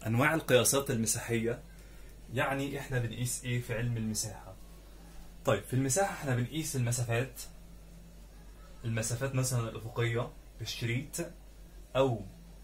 انواع القياسات المساحيه يعني احنا بنقيس ايه في علم المساحه طيب في المساحه احنا بنقيس المسافات المسافات مثلا الافقيه بالشريط او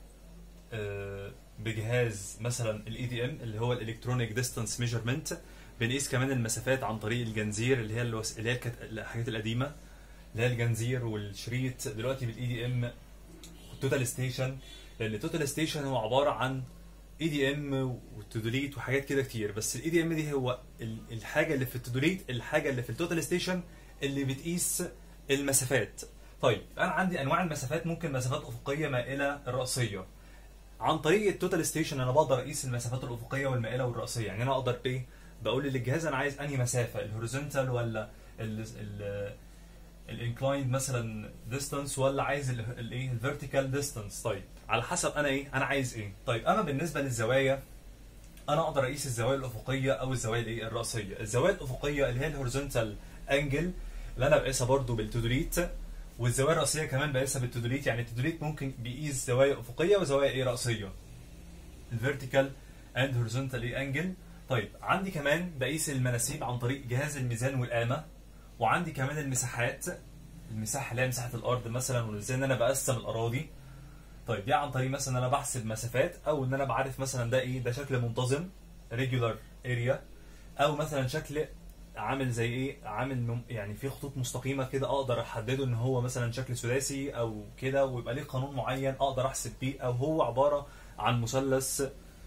آه، بجهاز مثلا الاي دي ام اللي هو الالكترونيك ديستانس ميجرمنت بنقيس كمان المسافات عن طريق الجنزير اللي هي الوس... اللي هي الكت... الحاجات القديمه اللي هي الجنزير والشريط دلوقتي بالاي دي ام والتوتال ستيشن لان التوتال ستيشن هو عباره عن اي دي ام وتودوليت وحاجات كده كتير بس الاي دي ام دي هو ال- الحاجه اللي في التودوليت الحاجه اللي في التوتال ستيشن اللي بتقيس المسافات طيب انا عندي انواع المسافات ممكن مسافات افقيه مائله الراسيه عن طريق التوتال ستيشن انا بقدر اقيس المسافات الافقيه والمائله والراسيه يعني انا اقدر بايه بقول للجهاز انا عايز انهي مسافه الهوريزونتال ولا ال ال الانكلايند مثلا ديستانس ولا عايز الايه الفيرتيكال ديستانس طيب على حسب انا ايه انا عايز ايه طيب انا بالنسبه للزوايا انا اقدر اقيس الزوايا الافقيه او الزوايا الايه الراسيه الزوايا الافقيه اللي هي الهوريزونتال انجل اللي انا بقيسها برضو بالتودوليت والزوايا الراسيه كمان بقيسها بالتودوليت يعني التودوليت ممكن بيقيس زوايا افقيه وزوايا ايه راسيه الفيرتيكال اند هوريزونتال ايه انجل طيب عندي كمان بقيس المناسيب عن طريق جهاز الميزان والقامه وعندي كمان المساحات المساحه اللي هي مساحه الارض مثلا وازاي ان انا بقسم الاراضي طيب دي عن طريق مثلا ان انا بحسب مسافات او ان انا بعرف مثلا ده ايه ده شكل منتظم ريجولار اريا او مثلا شكل عامل زي ايه عامل مم- يعني في خطوط مستقيمه كده اقدر احدده ان هو مثلا شكل ثلاثي او كده ويبقى ليه قانون معين اقدر احسب بيه او هو عباره عن مثلث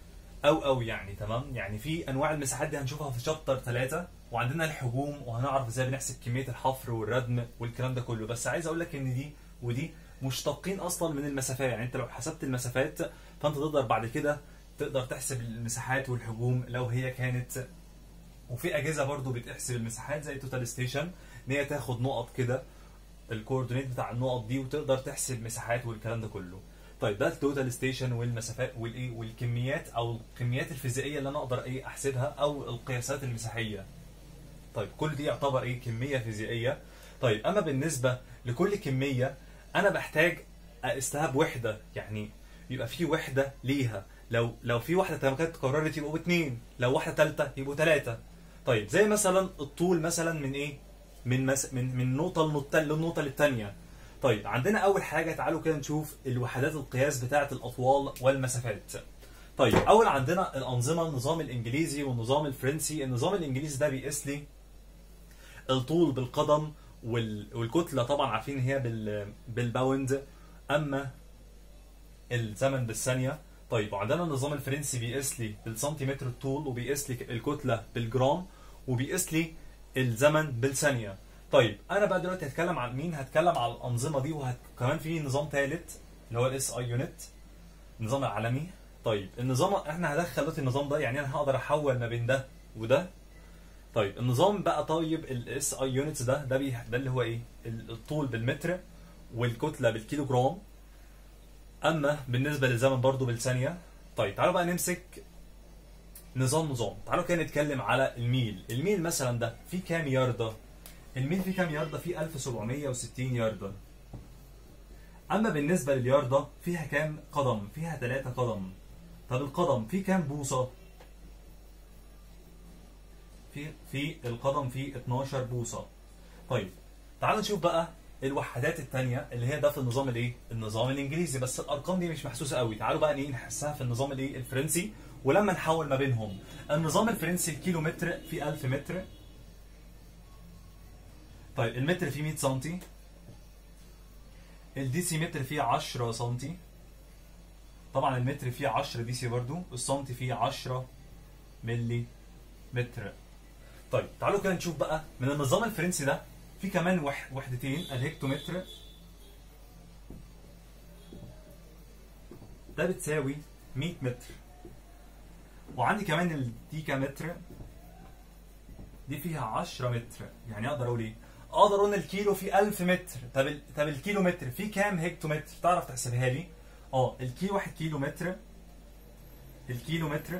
او او يعني تمام يعني في انواع المساحات دي هنشوفها في شابتر ثلاثة وعندنا الحجوم وهنعرف ازاي بنحسب كميه الحفر والردم والكلام ده كله بس عايز اقول لك ان دي ودي مشتقين اصلا من المسافات يعني انت لو حسبت المسافات فانت تقدر بعد كده تقدر تحسب المساحات والحجوم لو هي كانت وفي اجهزه برضو بتحسب المساحات زي توتال ستيشن ان هي تاخد نقط كده الكوردينيت بتاع النقط دي وتقدر تحسب مساحات والكلام ده كله طيب ده التوتال ستيشن والمسافات والايه والكميات او الكميات الفيزيائيه اللي انا اقدر ايه احسبها او القياسات المساحيه طيب كل دي يعتبر ايه كميه فيزيائيه طيب اما بالنسبه لكل كميه انا بحتاج اقيسها بوحده يعني يبقى في وحده ليها لو لو في واحده كانت اتكررت يبقوا اتنين لو واحده ثالثه يبقوا ثلاثه طيب زي مثلا الطول مثلا من ايه من مس... من من نقطه لنقطه للنقطه للثانيه طيب عندنا اول حاجه تعالوا كده نشوف الوحدات القياس بتاعه الاطوال والمسافات طيب اول عندنا الانظمه النظام الانجليزي والنظام الفرنسي النظام الانجليزي ده بيقيس لي الطول بالقدم وال... والكتله طبعا عارفين هي بال... بالباوند اما الزمن بالثانيه طيب وعندنا النظام الفرنسي بيقيس لي بالسنتيمتر الطول وبيقيس لي الكتله بالجرام وبيقيس لي الزمن بالثانيه طيب انا بقى دلوقتي هتكلم عن مين هتكلم على الانظمه دي وكمان في نظام ثالث اللي هو الاس اي يونت النظام العالمي طيب النظام احنا هدخل دلوقتي النظام ده يعني انا هقدر احول ما بين ده وده طيب النظام بقى طيب الاس اي يونتس ده ده بي ده اللي هو ايه الطول بالمتر والكتله بالكيلو جرام اما بالنسبه للزمن برضو بالثانيه طيب تعالوا بقى نمسك نظام نظام تعالوا كده نتكلم على الميل الميل مثلا ده فيه كام ياردة الميل فيه كام ياردة فيه 1760 ياردة اما بالنسبه للياردة فيها كام قدم فيها 3 قدم طب القدم فيه كام بوصه في في القدم فيه 12 بوصه طيب تعالوا نشوف بقى الوحدات الثانيه اللي هي ده في النظام الايه النظام الانجليزي بس الارقام دي مش محسوسه قوي تعالوا بقى ايه نحسها في النظام الايه الفرنسي ولما نحول ما بينهم النظام الفرنسي الكيلو متر فيه 1000 متر طيب المتر فيه 100 سم الديسي متر فيه 10 سم طبعا المتر فيه 10 ديسي برضو السنتي فيه 10 ملي متر طيب تعالوا كده نشوف بقى من النظام الفرنسي ده في كمان وح وحدتين الهكتومتر ده بتساوي 100 متر وعندي كمان الديكامتر دي فيها 10 متر يعني اقدر اقول ايه اقدر اقول ان الكيلو فيه 1000 متر طب ال... طب الكيلو متر فيه كام هكتومتر تعرف تحسبها لي اه الكيلو 1 كيلو متر الكيلو متر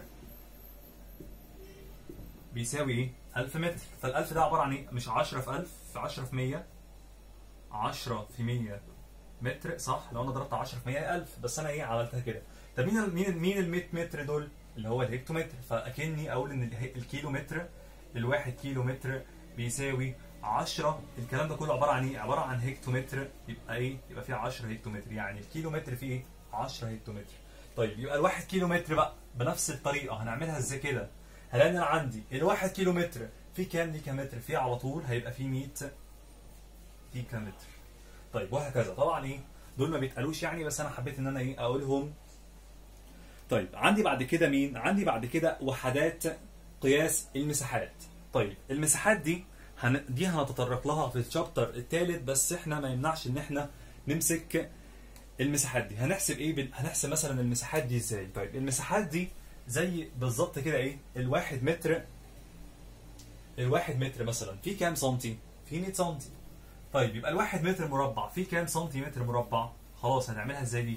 بيساوي ايه 1000 متر فال1000 ده عباره عن ايه مش 10 في 1000 في 10 في 100 10 في 100 متر صح لو انا ضربت 10 في 100 1000 بس انا ايه عملتها كده طب مين ال مين ال مين ال 100 متر دول اللي هو الهكتومتر فاكني اقول ان اله- الكيلومتر الواحد كيلومتر بيساوي 10 الكلام ده كله عباره عن ايه عباره عن هكتومتر يبقى ايه يبقى فيه 10 هكتومتر يعني الكيلومتر فيه ايه 10 هكتومتر طيب يبقى الواحد كيلومتر بقى بنفس الطريقه هنعملها ازاي كده هلاقي ان انا عندي الواحد كيلومتر في كام ديكامتر فيه على طول هيبقى فيه 100 ديكامتر طيب وهكذا طبعا ايه دول ما بيتقالوش يعني بس انا حبيت ان انا ايه اقولهم طيب عندي بعد كده مين عندي بعد كده وحدات قياس المساحات طيب المساحات دي هن... دي هنتطرق لها في الشابتر الثالث بس احنا ما يمنعش ان احنا نمسك المساحات دي هنحسب ايه بال... هنحسب مثلا المساحات دي ازاي طيب المساحات دي زي بالظبط كده ايه الواحد متر الواحد متر مثلا في كام سنتي في 100 سنتي طيب يبقى الواحد متر مربع في كام سنتيمتر مربع خلاص هنعملها ازاي دي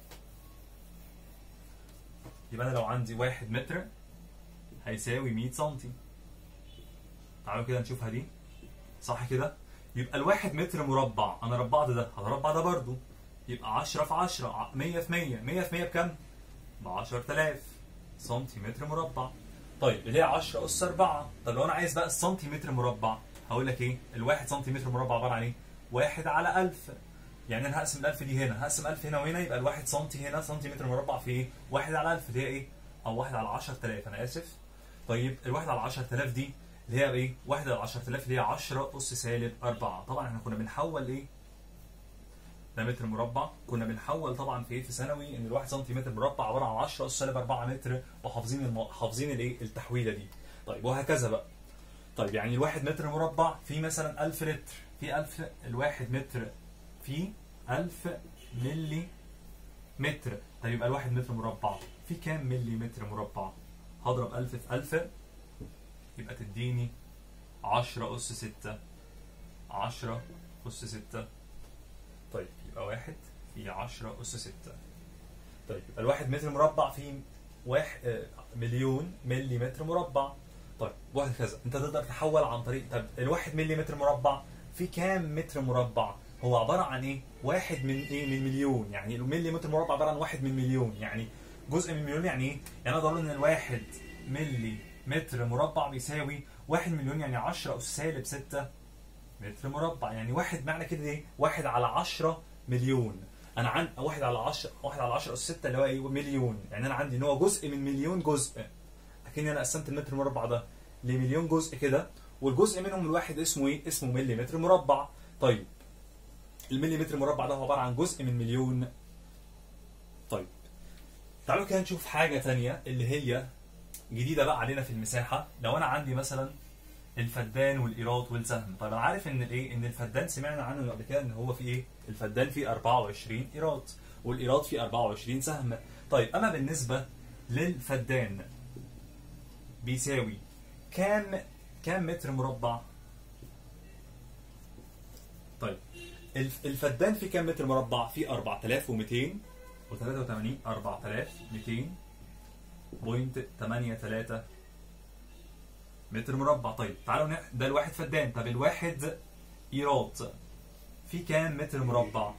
يبقى انا لو عندي واحد متر هيساوي 100 سنتي تعالوا كده نشوفها دي صح كده يبقى الواحد متر مربع انا ربعت ده هربع ده برضو يبقى 10 في 10 100 في 100 100 في 100 بكام ب 10000 سنتيمتر مربع طيب اللي هي 10 اس 4 طب لو انا عايز بقى السنتيمتر مربع هقول لك ايه الواحد سنتيمتر مربع عباره عن ايه واحد على 1000 يعني انا هقسم ال1000 دي هنا هقسم 1000 هنا وهنا يبقى الواحد سنتي هنا سنتيمتر مربع في ايه واحد على 1000 اللي هي ايه او واحد على 10000 انا اسف طيب الواحد على 10000 دي اللي هي ايه واحد على 10000 اللي هي 10 اس سالب 4 طبعا احنا كنا بنحول ايه ده متر مربع كنا بنحول طبعا في ايه في ثانوي ان الواحد سنتيمتر مربع عباره عن 10 اس سالب 4 متر وحافظين الم... حافظين الايه التحويله دي طيب وهكذا بقى طيب يعني الواحد متر مربع فيه مثلا 1000 لتر في 1000 الواحد متر فيه 1000 ملي متر طيب يبقى الواحد متر مربع في كام ملي متر مربع هضرب 1000 في 1000 يبقى تديني 10 أس 6 10 أس 6 طيب يبقى واحد في 10 أس 6 طيب يبقى الواحد متر مربع فيه واحد آه، مليون ملي متر مربع طيب وهكذا انت تقدر تحول عن طريق طب الواحد ملي متر مربع في كام متر مربع هو عبارة عن ايه واحد من ايه من مليون يعني الملي متر مربع عبارة عن واحد من مليون يعني جزء من مليون يعني ايه يعني اقدر اقول ان الواحد ملي متر مربع بيساوي واحد مليون يعني 10 اس سالب 6 متر مربع يعني واحد معنى كده ايه واحد على 10 مليون انا عن واحد على 10 واحد على 10 اس 6 اللي هو ايه مليون يعني انا عندي ان هو جزء من مليون جزء اكني انا قسمت المتر المربع ده لمليون جزء كده والجزء منهم الواحد اسمه ايه اسمه ملي متر مربع طيب الملي متر مربع ده هو عباره عن جزء من مليون طيب تعالوا كده نشوف حاجه تانية اللي هي جديده بقى علينا في المساحه لو انا عندي مثلا الفدان والايراد والسهم طيب انا عارف ان الايه ان الفدان سمعنا عنه قبل كده ان هو في ايه الفدان فيه 24 ايراد والايراد فيه 24 سهم طيب اما بالنسبه للفدان بيساوي كام كام متر مربع طيب الف- الفدان في كام متر مربع في 4200 و83 4200 بوينت 83 متر مربع طيب تعالوا نح... ده الواحد فدان طب الواحد ايراد في كام متر مربع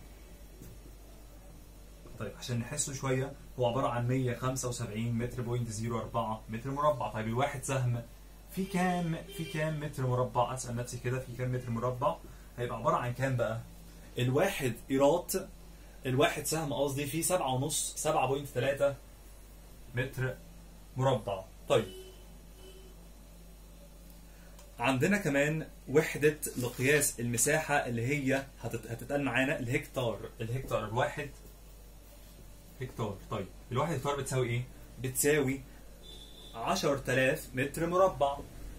طيب عشان نحسه شويه هو عباره عن 175 متر بوينت 04 متر مربع طيب الواحد سهم في كام في كام متر مربع اسال نفسي كده في كام متر مربع هيبقى عباره عن كام بقى الواحد ايراد الواحد سهم قصدي فيه 7 ونص 7.3 متر مربع طيب عندنا كمان وحدة لقياس المساحة اللي هي هتت- هتتقال معانا الهكتار الهكتار الواحد هكتار طيب الواحد هكتار بتساوي ايه؟ بتساوي 10000 متر مربع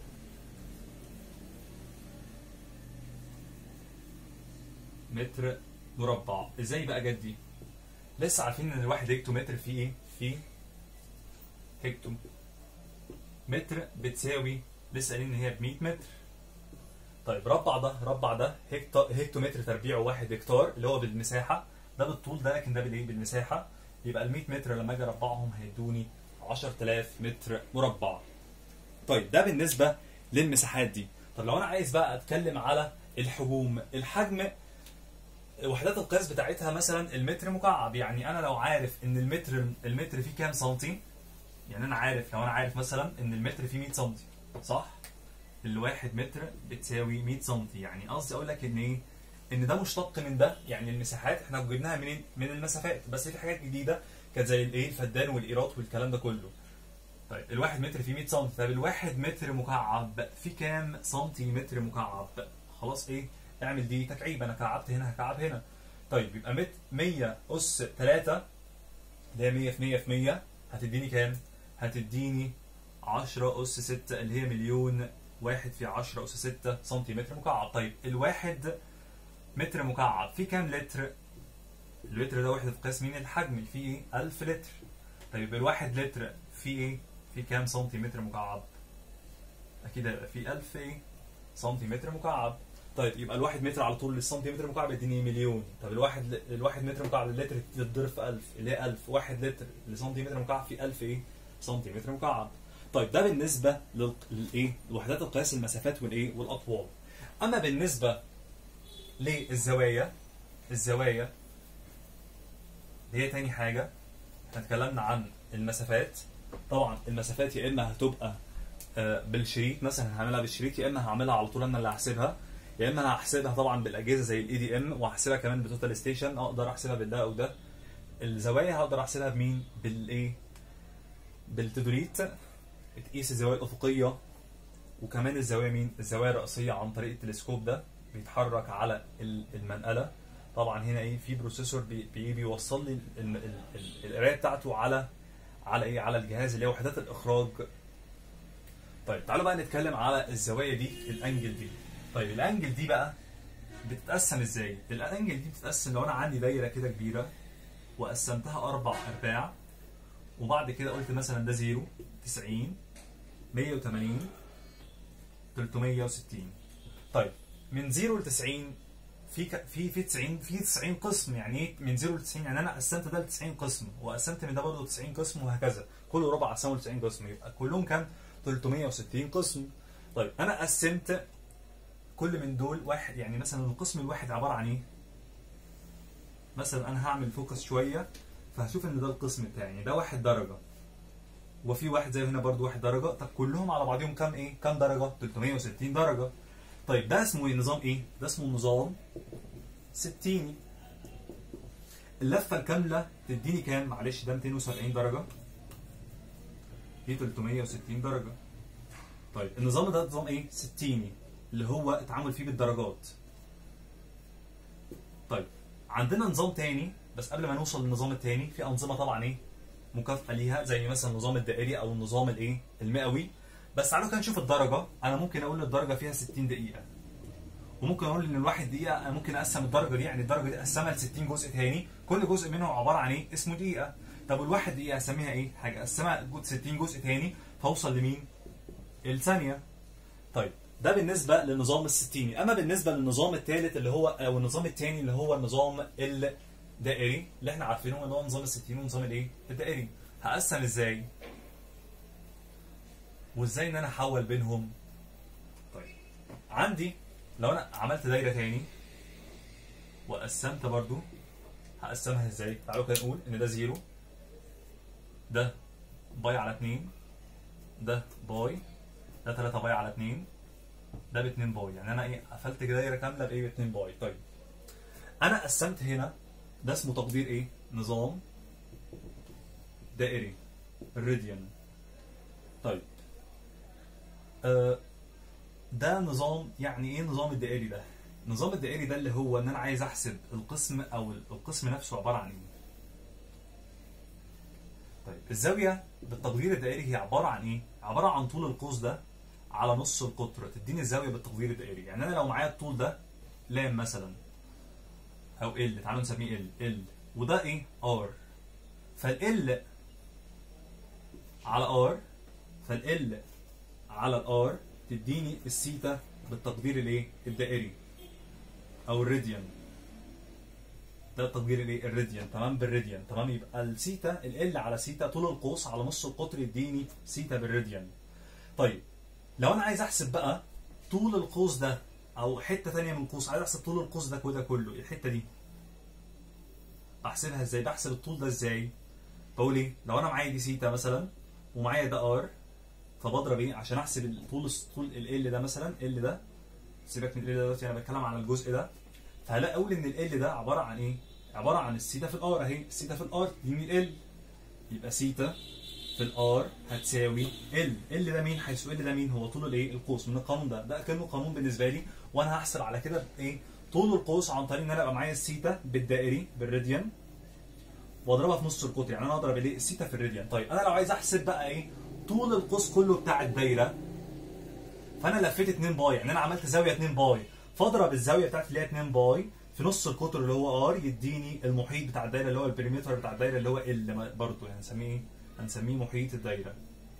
متر مربع ازاي بقى جدي؟ لسه عارفين ان الواحد هكتومتر فيه ايه؟ فيه هكتو متر بتساوي لسه قايلين ان هي ب 100 متر طيب ربع ده ربع ده هكتار هكتومتر تربيعه 1 هكتار اللي هو بالمساحه ده بالطول ده لكن ده بالايه بالمساحه يبقى ال 100 متر لما اجي اربعهم هيدوني 10000 متر مربع طيب ده بالنسبه للمساحات دي طب لو انا عايز بقى اتكلم على الحجوم الحجم وحدات القياس بتاعتها مثلا المتر مكعب يعني انا لو عارف ان المتر المتر فيه كام سنتي يعني انا عارف لو انا عارف مثلا ان المتر فيه 100 سم صح الواحد متر بتساوي 100 سم يعني قصدي اقول لك ان ايه ان ده مشتق من ده يعني المساحات احنا جبناها منين من المسافات بس في حاجات جديده كانت زي الايه الفدان والايرات والكلام ده كله طيب الواحد متر فيه 100 سم طب الواحد متر مكعب في كام سنتيمتر مكعب خلاص ايه اعمل دي تكعيب انا كعبت هنا هكعب هنا طيب يبقى مت 100 اس 3 اللي هي 100 في 100 في 100 هتديني كام هتديني 10 اس 6 اللي هي مليون واحد في 10 اس 6 سنتيمتر مكعب طيب الواحد متر مكعب فيه كام لتر اللتر ده وحدة قياس مين الحجم فيه ايه 1000 لتر طيب الواحد لتر فيه ايه في كام سنتيمتر مكعب اكيد هيبقى في 1000 ايه سنتيمتر مكعب طيب يبقى الواحد متر على طول للسنتيمتر مكعب يديني مليون طب الواحد الواحد متر مكعب للتر تتضرب في 1000 اللي هي 1000 واحد لتر لسنتيمتر مكعب في 1000 ايه سنتيمتر مكعب طيب ده بالنسبه لل- للايه لوحدات القياس المسافات والايه والاطوال اما بالنسبه للزوايا الزوايا اللي هي تاني حاجه احنا اتكلمنا عن المسافات طبعا المسافات يا اما هتبقى آه، بالشريط مثلا هعملها بالشريط يا اما هعملها على طول انا اللي هحسبها يا اما انا هحسبها طبعا بالاجهزه زي الاي دي ام وهحسبها كمان بتوتال ستيشن اقدر احسبها بالده او ده الزوايا هقدر احسبها بمين بالايه بالتدريت تقيس الزوايا الافقيه وكمان الزوايا مين الزوايا الرئيسيه عن طريق التلسكوب ده بيتحرك على ال- المنقله طبعا هنا ايه في بروسيسور بي بي- بيوصل لي ال- ال- ال- القرايه بتاعته على على ايه على الجهاز اللي هي وحدات الاخراج طيب تعالوا بقى نتكلم على الزوايا دي الانجل دي طيب الانجل دي بقى بتتقسم ازاي الانجل دي بتتقسم لو انا عندي دايره كده كبيره وقسمتها اربع ارباع وبعد كده قلت مثلا ده 0 90 180 360 طيب من 0 ل 90 في ك... في في 90 في 90 قسم يعني ايه من 0 ل 90 يعني انا قسمت ده ل 90 قسم وقسمت من ده برضه 90 قسم وهكذا كل ربع قسمه ل 90 قسم يبقى كلهم كام 360 قسم طيب انا قسمت كل من دول واحد يعني مثلا القسم الواحد عباره عن ايه مثلا انا هعمل فوكس شويه فهشوف ان ده القسم بتاعي يعني ده واحد درجه وفي واحد زي هنا برضو واحد درجه طب كلهم على بعضهم كام ايه كام درجه 360 درجه طيب ده اسمه ايه نظام ايه ده اسمه نظام ستيني اللفه الكامله تديني كام معلش ده 270 درجه دي 360 درجه طيب النظام ده نظام ايه ستيني اللي هو اتعامل فيه بالدرجات طيب عندنا نظام تاني بس قبل ما نوصل للنظام التاني في انظمه طبعا ايه مكافاه ليها زي مثلا النظام الدائري او النظام الايه المئوي بس تعالوا كده نشوف الدرجه انا ممكن اقول الدرجه فيها 60 دقيقه وممكن اقول ان الواحد دقيقه انا ممكن اقسم الدرجه دي يعني الدرجه دي اقسمها ل 60 جزء تاني كل جزء منهم عباره عن ايه اسمه دقيقه طب والواحد دقيقه اسميها ايه حاجه اقسمها 60 جزء تاني فاوصل لمين الثانيه طيب ده بالنسبه للنظام الستيني اما بالنسبه للنظام الثالث اللي هو او النظام الثاني اللي هو النظام الدائري اللي احنا عارفينه اللي هو نظام الستيني ونظام الايه الدائري هقسم ازاي وازاي ان انا احول بينهم طيب عندي لو انا عملت دايره تاني وقسمت برضو هقسمها ازاي تعالوا كده نقول ان ده زيرو ده باي على 2 ده باي ده 3 باي على 2 ده ب 2 باي يعني انا ايه قفلت كده دايره كامله بايه ب 2 باي طيب انا قسمت هنا ده اسمه تقدير ايه نظام دائري الراديان طيب آه ده نظام يعني ايه النظام الدائري ده النظام الدائري ده اللي هو ان انا عايز احسب القسم او القسم نفسه عباره عن ايه طيب الزاويه بالتقدير الدائري هي عباره عن ايه عباره عن طول القوس ده على نص القطر تديني الزاويه بالتقدير الدائري يعني انا لو معايا الطول ده لام مثلا او ال تعالوا نسميه ال ال وده ايه ار فال على ار فال على الار تديني السيتا بالتقدير الايه الدائري او الراديان ده التقدير الايه الراديان تمام بالراديان تمام يبقى السيتا ال على سيتا طول القوس على نص القطر يديني سيتا بالراديان طيب لو انا عايز احسب بقى طول القوس ده او حته ثانيه من القوس عايز احسب طول القوس ده كده كله الحته دي بحسبها ازاي بحسب الطول ده ازاي بقول ايه لو انا معايا دي سيتا مثلا ومعايا ده ار فبضرب ايه عشان احسب طول طول ال ده مثلا ال ده سيبك من ال ده دلوقتي انا بتكلم على الجزء ده فهلاقي اقول ان ال ده عباره عن ايه؟ عباره عن السيتا في الار اهي السيتا في الار دي من ال يبقى سيتا في الار هتساوي ال ال ده مين حيث ال ده مين هو طول الايه القوس من القانون ده ده كانه قانون بالنسبه لي وانا هحسب على كده ايه طول القوس عن طريق ان انا ابقى معايا السيتا بالدائري بالراديان واضربها في نص القطر يعني انا اضرب الايه السيتا في الراديان طيب انا لو عايز احسب بقى ايه طول القوس كله بتاع الدايره فانا لفيت 2 باي يعني انا عملت زاويه 2 باي فاضرب الزاويه بتاعتي اللي هي 2 باي في نص القطر اللي هو ار يديني المحيط بتاع الدايره اللي هو البريمتر بتاع الدايره اللي هو ال برضه يعني هنسميه ايه؟ هنسميه محيط الدايره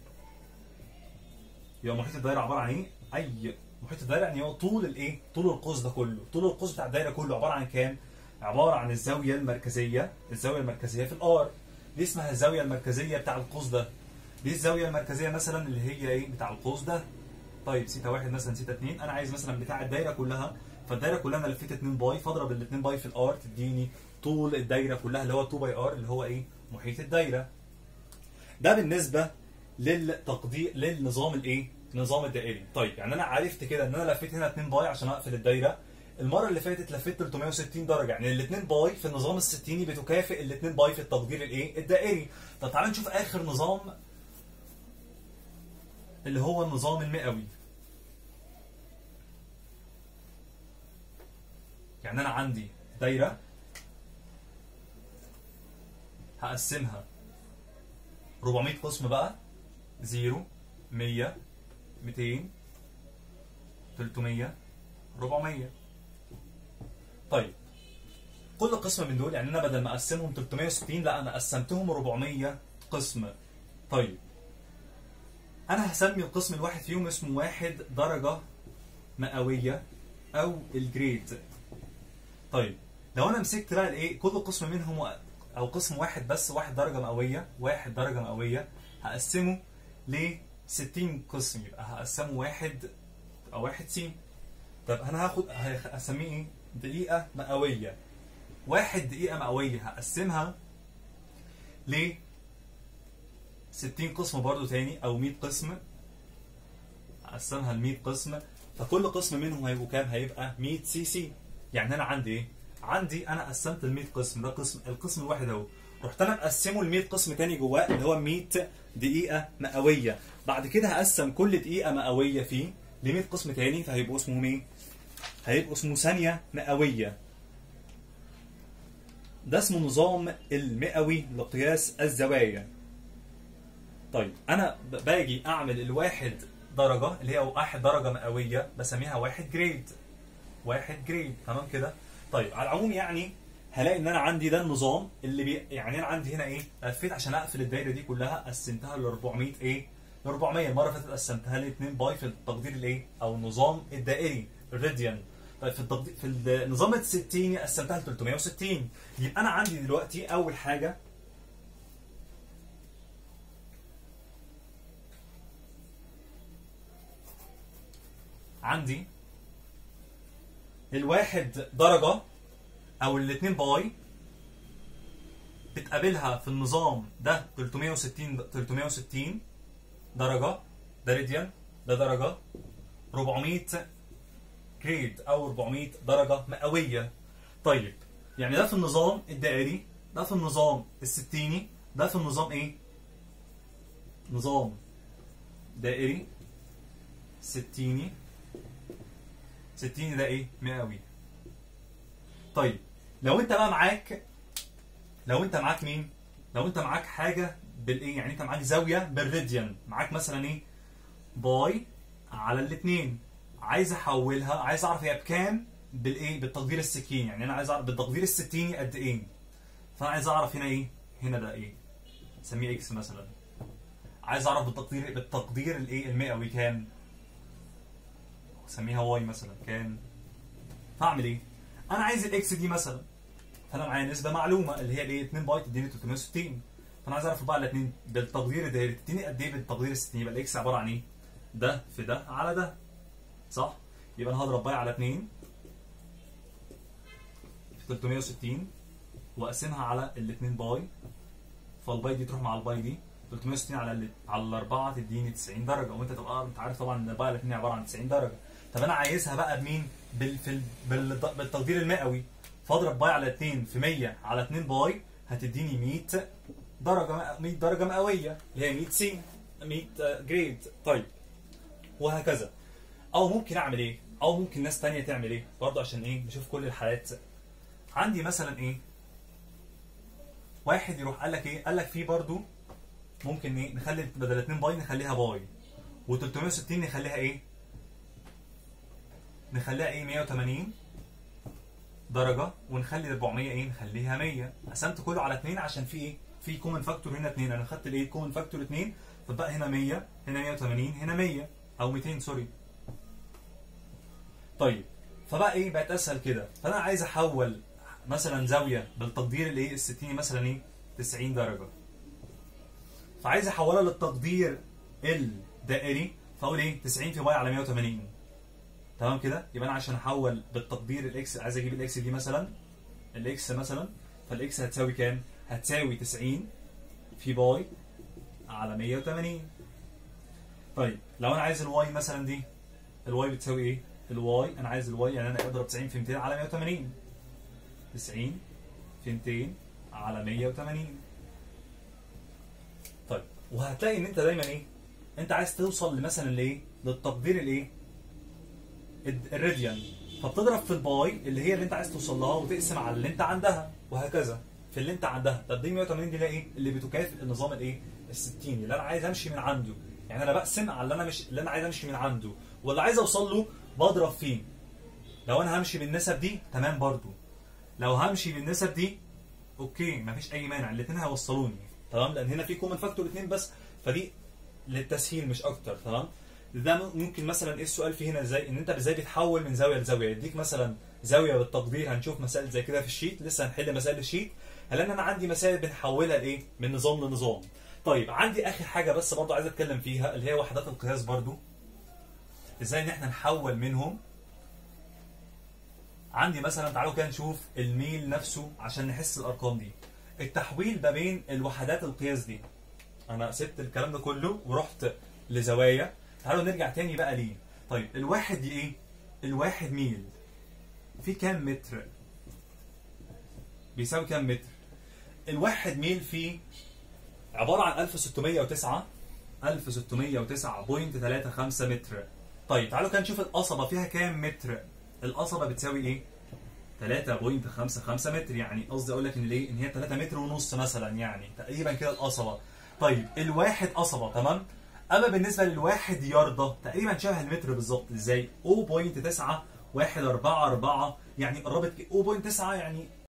يبقى محيط الدايره عباره عن ايه؟ اي محيط الدايره يعني هو طول الايه؟ طول القوس ده كله، طول القوس بتاع الدايره كله عباره عن كام؟ عباره عن الزاويه المركزيه، الزاويه المركزيه في الار. دي اسمها الزاويه المركزيه بتاع القوس ده. دي الزاويه المركزيه مثلا اللي هي ايه؟ بتاع القوس ده. طيب سيتا واحد مثلا سيتا اثنين، انا عايز مثلا بتاع الدايره كلها، فالدايره كلها انا لفيت 2 باي فاضرب ال 2 باي في الار تديني طول الدايره كلها اللي هو 2 باي ار اللي هو ايه؟ محيط الدايره. ده بالنسبه للتقدير للنظام الايه؟ النظام الدائري. طيب يعني انا عرفت كده ان انا لفيت هنا 2 باي عشان اقفل الدايره. المره اللي فاتت لفيت 360 درجه يعني ال 2 باي في النظام الستيني بتكافئ ال 2 باي في التقدير الايه؟ الدائري. طب تعالى نشوف اخر نظام اللي هو النظام المئوي. يعني انا عندي دايره هقسمها 400 قسم بقى 0 100 200 300 400 طيب كل قسم من دول يعني انا بدل ما اقسمهم 360 لا انا قسمتهم 400 قسم طيب انا هسمي القسم الواحد فيهم اسمه واحد درجة مئوية او الجريد طيب لو انا مسكت بقى الايه كل قسم منهم او قسم واحد بس واحد درجه مئويه واحد درجه مئويه هقسمه ل 60 قسم يبقى هقسمه واحد او واحد س طب انا هاخد هسميه ايه دقيقه مئويه واحد دقيقه مئويه هقسمها ل 60 قسم برضو تاني او 100 قسم هقسمها ل 100 قسم فكل قسم منهم هيبقوا كام هيبقى 100 سي سي يعني انا عندي ايه عندي انا قسمت ال 100 قسم ده قسم القسم الواحد اهو رحت انا مقسمه ل 100 قسم تاني جواه اللي هو 100 دقيقه مئويه بعد كده هقسم كل دقيقه مئويه فيه ل 100 قسم تاني فهيبقوا اسمهم ايه هيبقوا اسمه ثانيه مئويه ده اسمه نظام المئوي لقياس الزوايا طيب انا باجي اعمل الواحد درجه اللي هي واحد درجه مئويه بسميها واحد جريد واحد جريد تمام كده طيب على العموم يعني هلاقي ان انا عندي ده النظام اللي بي يعني انا عندي هنا ايه لفيت عشان اقفل الدايره دي كلها قسمتها ل 400 ايه ل 400 المره اللي فاتت قسمتها ل 2 باي في التقدير الايه او النظام الدائري الراديان طيب في التقدير في النظام الستيني قسمتها ل 360 يبقى انا عندي دلوقتي اول حاجه عندي الواحد درجة أو الاتنين باي بتقابلها في النظام ده 360 360 درجة ده راديان ده درجة 400 جريد أو 400 درجة مئوية طيب يعني ده في النظام الدائري ده في النظام الستيني ده في النظام ايه؟ نظام دائري ستيني ستيني ده ايه؟ مئوي. طيب لو انت بقى معاك لو انت معاك مين؟ لو انت معاك حاجه بالايه؟ يعني انت معاك زاويه بالراديان، معاك مثلا ايه؟ باي على الاثنين. عايز احولها عايز اعرف هي بكام بالايه؟ بالتقدير السكيني، يعني انا عايز اعرف بالتقدير الستيني قد ايه؟ فانا عايز اعرف هنا ايه؟ هنا ده ايه؟ سميه اكس مثلا. عايز اعرف بالتقدير بالتقدير الايه؟ المئوي كام؟ سميها واي مثلا كام فاعمل ايه انا عايز الاكس دي مثلا فانا معايا نسبه معلومه اللي هي الايه 2 باي تديني 360 فانا عايز اعرف بقى الاثنين بالتقدير الدائري تديني قد ايه بالتقدير ال 60 يبقى الاكس عباره عن ايه ده في ده على ده صح يبقى انا هضرب باي على 2 في 360 واقسمها على الاثنين باي فالباي دي تروح مع الباي دي 360 على ال- على الاربعه تديني 90 درجه وانت تبقى انت عارف طبعا ان الاربعه الاثنين عباره عن 90 درجه طب انا عايزها بقى بمين؟ بال... في ال... بال... بالتقدير المئوي فاضرب باي على 2 في 100 على 2 باي هتديني 100 درجه 100 درجه مئويه اللي هي 100 سي 100 جريد طيب وهكذا او ممكن اعمل ايه؟ او ممكن ناس تانية تعمل ايه؟ برضه عشان ايه؟ نشوف كل الحالات عندي مثلا ايه؟ واحد يروح قال لك ايه؟ قال لك في برضه ممكن ايه؟ نخلي بدل 2 باي نخليها باي و360 نخليها ايه؟ نخليها ايه 180 درجة ونخلي 400 ايه نخليها 100 قسمت كله على 2 عشان في ايه في كومن فاكتور هنا 2 انا خدت الايه كومن فاكتور 2 فبقى هنا 100 هنا 180 هنا 100 او 200 سوري طيب فبقى ايه بقت اسهل كده فانا عايز احول مثلا زاويه بالتقدير الايه الستيني مثلا ايه 90 درجه فعايز احولها للتقدير الدائري فاقول ايه 90 في باي على 180 تمام كده يبقى انا عشان احول بالتقدير الاكس عايز اجيب الاكس دي مثلا الاكس مثلا فالاكس هتساوي كام هتساوي 90 في باي على 180 طيب لو انا عايز الواي مثلا دي الواي بتساوي ايه الواي انا عايز الواي يعني انا اضرب 90 في 200 على 180 90 في 200 على 180 طيب وهتلاقي ان انت دايما ايه انت عايز توصل مثلا لايه للتقدير الايه الد- الراديان فبتضرب في الباي اللي هي اللي انت عايز توصل لها وتقسم على اللي انت عندها وهكذا في اللي انت عندها طب دي 180 دي اللي هي ايه اللي بتكافئ النظام الايه ال 60 اللي انا عايز امشي من عنده يعني انا بقسم على اللي انا مش اللي انا عايز امشي من عنده واللي عايز اوصل له بضرب فيه لو انا همشي بالنسب دي تمام برضو لو همشي بالنسب دي اوكي مفيش اي مانع الاثنين هيوصلوني تمام لان هنا في كومن فاكتور اثنين بس فدي للتسهيل مش اكتر تمام ده ممكن مثلا ايه السؤال فيه هنا ازاي ان انت ازاي بتحول من زاويه لزاويه يديك مثلا زاويه بالتقدير هنشوف مسائل زي كده في الشيت لسه هنحل مسائل الشيت لان انا عندي مسائل بنحولها لايه من نظام لنظام طيب عندي اخر حاجه بس برضو عايز اتكلم فيها اللي هي وحدات القياس برضو ازاي ان احنا نحول منهم عندي مثلا تعالوا كده نشوف الميل نفسه عشان نحس الارقام دي التحويل ما بين الوحدات القياس دي انا سبت الكلام ده كله ورحت لزوايا تعالوا نرجع تاني بقى ليه طيب الواحد دي ايه الواحد ميل في كام متر بيساوي كام متر الواحد ميل فيه عبارة عن 1609 1609.35 متر طيب تعالوا كده نشوف القصبة فيها كام متر القصبة بتساوي ايه 3.55 متر يعني قصدي اقول لك ان ليه ان هي 3 متر ونص مثلا يعني تقريبا كده القصبة طيب الواحد قصبة تمام اما بالنسبة للواحد ياردة تقريبا شبه المتر بالظبط ازاي 0.9 144 يعني قربت 0.9 يعني